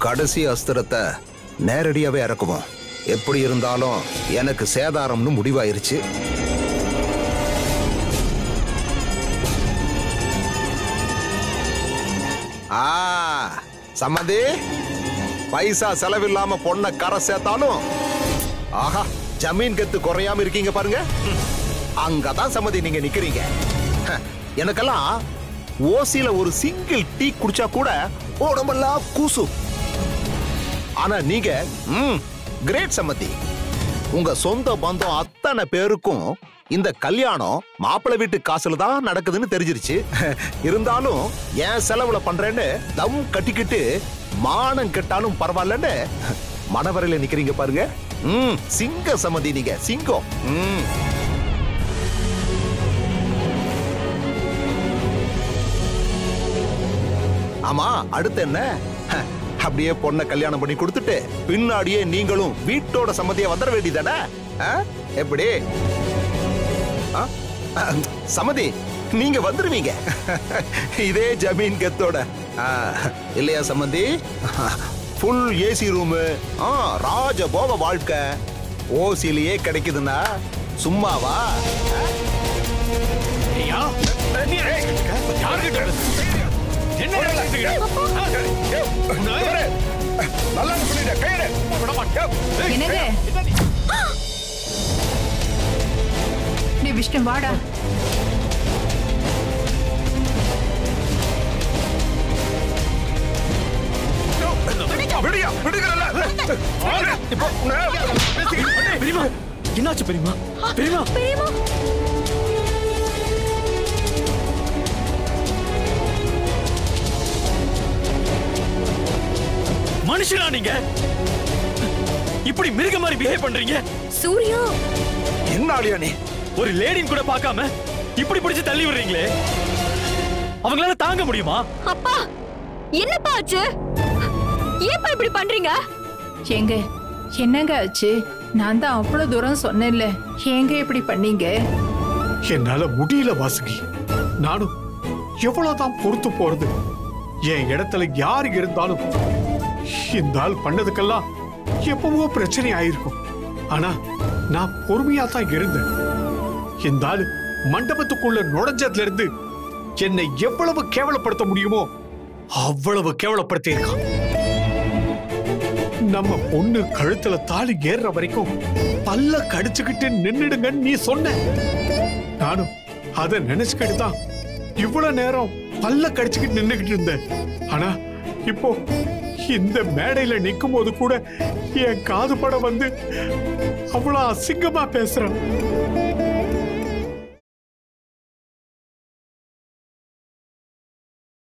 கடைசி அஸ்திரத்தை நேரடியாவே இறக்குவோம் எப்படி இருந்தாலும் எனக்கு சேதாரம்னு முடிவாயிருச்சு ஆ சம்மந்தி பைசா செலவில்லாம பொண்ணை கரை சேர்த்தாலும் ஆஹா ஜமீன் கத்து குறையாம இருக்கீங்க பாருங்க அங்கதான் சம்மதி நீங்க நிக்கிறீங்க ஹ, எனக்கெல்லாம் ஓசில ஒரு சிங்கிள் டீ குடிச்சா கூட உடம்பெல்லாம் கூசும் ஆனா நீங்க ம் கிரேட் சம்மதி உங்க சொந்த பந்தம் அத்தனை பேருக்கும் இந்த கல்யாணம் மாப்பிள்ளை வீட்டு காசுல தான் நடக்குதுன்னு தெரிஞ்சிருச்சு இருந்தாலும் என் செலவுல பண்றேன்னு தம் கட்டிக்கிட்டு மானம் கெட்டாலும் பரவாயில்லன்னு மனவரையில நிக்கிறீங்க பாருங்க ம் சிங்க சம்மதி நீங்க சிங்கம் ம் ஆமா அடுத்து என்ன ஹ, அப்படியே பொண்ணை கல்யாணம் பண்ணி கொடுத்துட்டு பின்னாடியே நீங்களும் வீட்டோட சம்மதியா வந்துட வேண்டியதானே எப்படி ஆ? ஆ, சம்மதி நீங்க வந்துருவீங்க இதே ஜமீன் கத்தோட ஆ, இல்லையா சம்மந்தி ஃபுல் ஏசி ரூமு ராஜ போக வாழ்க்கை ஓசிலேயே கிடைக்குதுன்னா சும்மாவா என்ன நடக்குது? நல்லா சொல்லிட்ட கையில என்னங்க நீ விஷ்ணு வாடா விடியா விடுகிறல்ல இப்போ பெரியம்மா என்னாச்சு பெரியம்மா பெரியம்மா மனுஷனா நீங்க இப்படி மிருக மாதிரி பிஹேவ் பண்றீங்க சூர்யா என்ன ஆளியா நீ ஒரு லேடின்னு கூட பார்க்காம இப்படி பிடிச்சு தள்ளி விடுறீங்களே அவங்களால தாங்க முடியுமா அப்பா என்னப்பா ஆச்சு ஏப்பா இப்படி பண்றீங்க ஏங்க என்னங்க ஆச்சு நான் தான் அவ்வளவு தூரம் சொன்னேன்ல ஏங்க இப்படி பண்ணீங்க என்னால முடியல வாசுகி நானும் எவ்வளவுதான் பொறுத்து போறது என் இடத்துல யாரு இருந்தாலும் இந்த ஆள் பண்ணதுக்கெல்லாம் எப்பவோ பிரச்சனை ஆயிருக்கும் ஆனா நான் பொறுமையா தான் இருந்தேன் இந்த ஆள் மண்டபத்துக்குள்ள நுழைஞ்சதுல இருந்து என்னை எவ்வளவு கேவலப்படுத்த முடியுமோ அவ்வளவு கேவலப்படுத்தி இருக்கான் நம்ம பொண்ணு கழுத்துல தாலி ஏறுற வரைக்கும் பல்ல கடிச்சுக்கிட்டு நின்னுடுங்கன்னு நீ சொன்ன நானும் அத நினைச்சுக்கிட்டு தான் இவ்வளவு நேரம் பல்ல கடிச்சுக்கிட்டு நின்னுகிட்டு இருந்தேன் ஆனா இப்போ இந்த மேடையில நிக்கும் போது கூட என் காது பட வந்து அவ்வளவு அசிங்கமா பேசுறான்